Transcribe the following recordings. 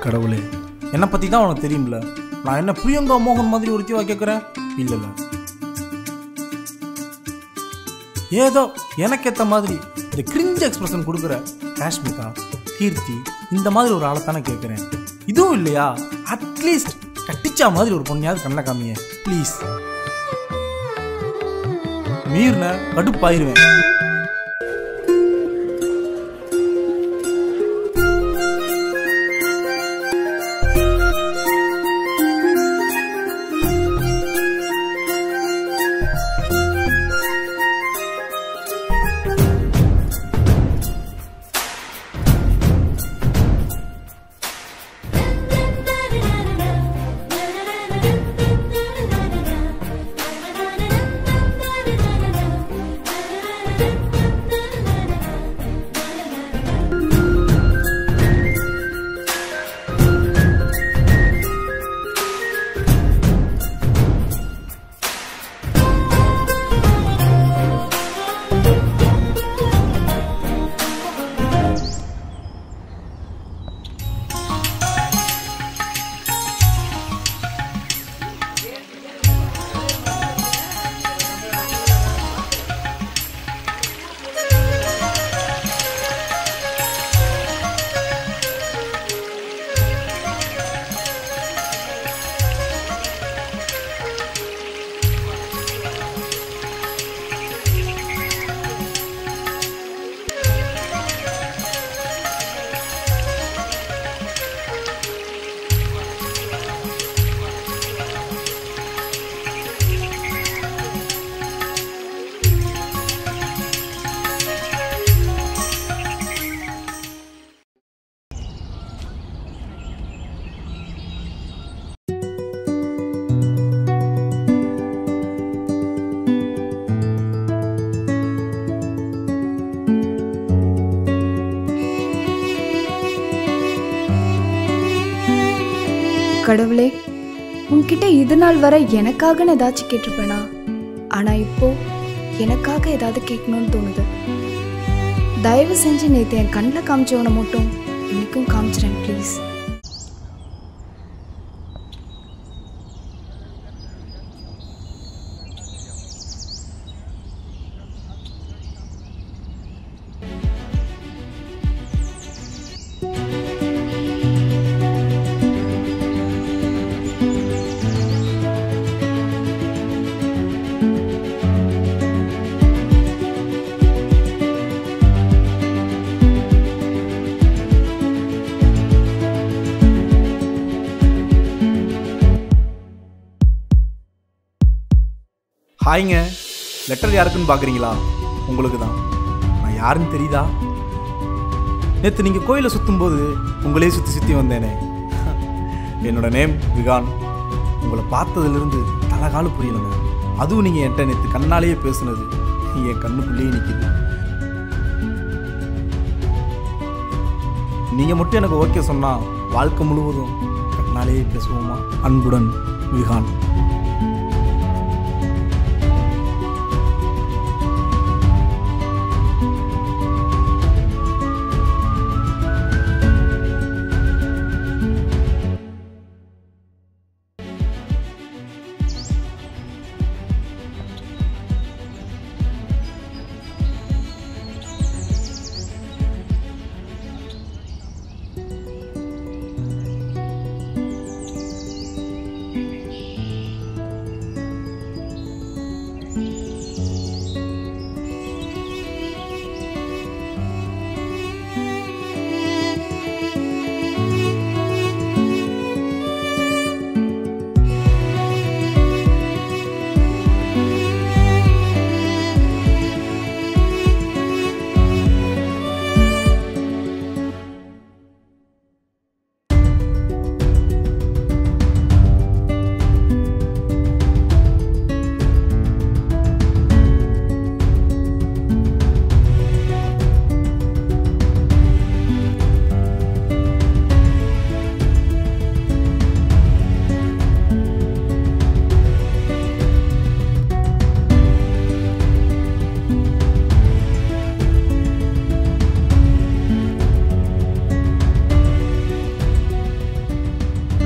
கடவுளே என்னை பற்றி தான் உனக்கு தெரியும்ல நான் என்ன பிரியங்கா மோகன் மாதிரி ஒருத்திவா கேட்குறேன் இல்லைல்ல ஏதோ எனக்கேற்ற மாதிரி இந்த கிரிஞ்ச் எக்ஸ்பிரஷன் கொடுக்குற காஷ்மிகா கீர்த்தி இந்த மாதிரி ஒரு ஆளை தானே கேட்குறேன் இதுவும் இல்லையா அட்லீஸ்ட் கட்டிச்சா மாதிரி ஒரு பொண்ணையாவது கண்ணை காமிய ப்ளீஸ் மீறின கடுப்பாயிருவேன் கடவுளே உன்கிட்ட இது நாள் வரை எனக்காகன்னு ஏதாச்சும் கேட்டிருப்பேனா ஆனா இப்போ எனக்காக ஏதாவது கேட்கணும்னு தோணுது தயவு செஞ்சு நேற்று என் கண்ணில் காமிச்சவனை மட்டும் இன்னைக்கும் காமிச்சிடேன் ப்ளீஸ் ஹாய்ங்க லெட்டர் யாருக்குன்னு பார்க்குறீங்களா உங்களுக்கு தான் நான் யாருன்னு தெரியுதா நேற்று நீங்கள் கோயிலை சுற்றும்போது உங்களே சுற்றி சுற்றி வந்தேனே என்னோட நேம் விகான் உங்களை பார்த்ததுலேருந்து தலகால புரியலைங்க அதுவும் நீங்கள் என்கிட்ட நேற்று கண்ணாலேயே பேசுனது என் கண்ணுக்குள்ளேயே நிற்கிது நீங்கள் மட்டும் எனக்கு ஓகே சொன்னால் வாழ்க்கை முழுவதும் கண்ணாலேயே பேசுவோமா அன்புடன் விகான்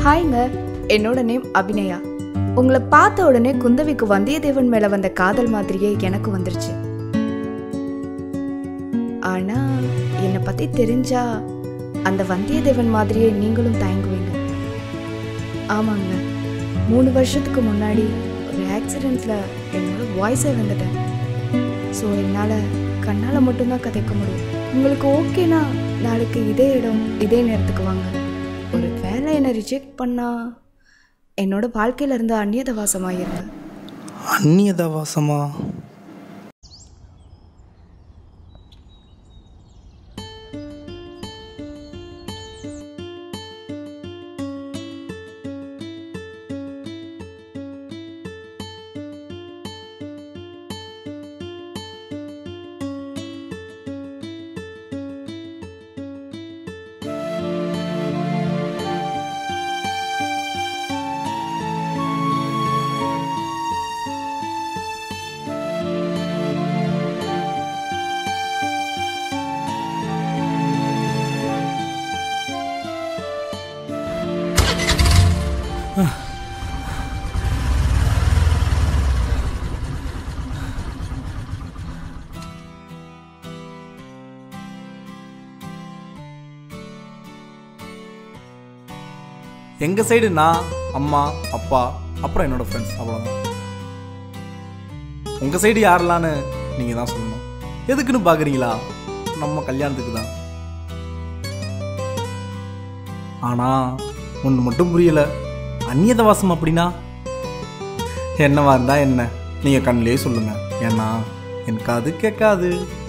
ஹாய்ங்க என்னோட நேம் அபிநயா உங்களை பார்த்த உடனே குந்தவிக்கு வந்தியத்தேவன் மேல வந்த காதல் மாதிரியே எனக்கு வந்துருச்சு ஆனா என்னை பத்தி தெரிஞ்சா அந்த வந்தியத்தேவன் மாதிரியே நீங்களும் தயங்குவீங்க ஆமாங்க மூணு வருஷத்துக்கு முன்னாடி ஒரு ஆக்சிடெண்ட்ல என்னோட வாய்ஸை வந்துட்டேன் ஸோ என்னால் கண்ணால் மட்டும்தான் கதைக்க முடியும் உங்களுக்கு ஓகேனா நாளைக்கு இதே இடம் இதே நேரத்துக்கு வாங்க ஒரு வேலை என்னை ரிஜெக்ட் பண்ணா என்னோட வாழ்க்கையில இருந்து அந்நியத வாசமாயிருங்க அந்நியதா வாசமா எங்கள் சைடு நான் அம்மா அப்பா அப்புறம் என்னோட ஃப்ரெண்ட்ஸ் அவ்வளோதான் உங்கள் சைடு யாரெல்லான்னு நீங்கள் தான் சொல்லணும் எதுக்குன்னு பார்க்குறீங்களா நம்ம கல்யாணத்துக்கு தான் ஆனால் ஒன்று மட்டும் புரியல அந்நியத வாசம் அப்படின்னா என்னவா இருந்தா என்ன நீங்கள் கண்ணிலே சொல்லுங்க ஏன்னா எனக்கு அது கேட்காது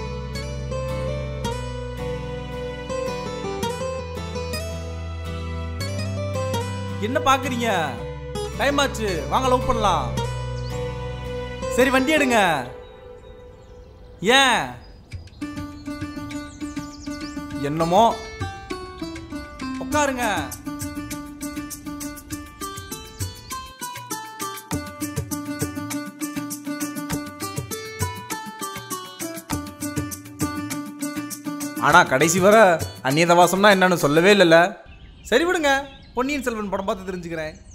என்ன பாக்குறீங்க டைம் ஆச்சு வாங்க லவ் பண்ணலாம் சரி வண்டி எடுங்க ஏன் என்னமோ உட்காருங்க ஆனா கடைசி வர அந்நியத வாசம்னா என்னன்னு சொல்லவே இல்லைல்ல சரி விடுங்க பொன்னியின் செல்வன் படம் பார்த்து தெரிஞ்சுக்கிறேன்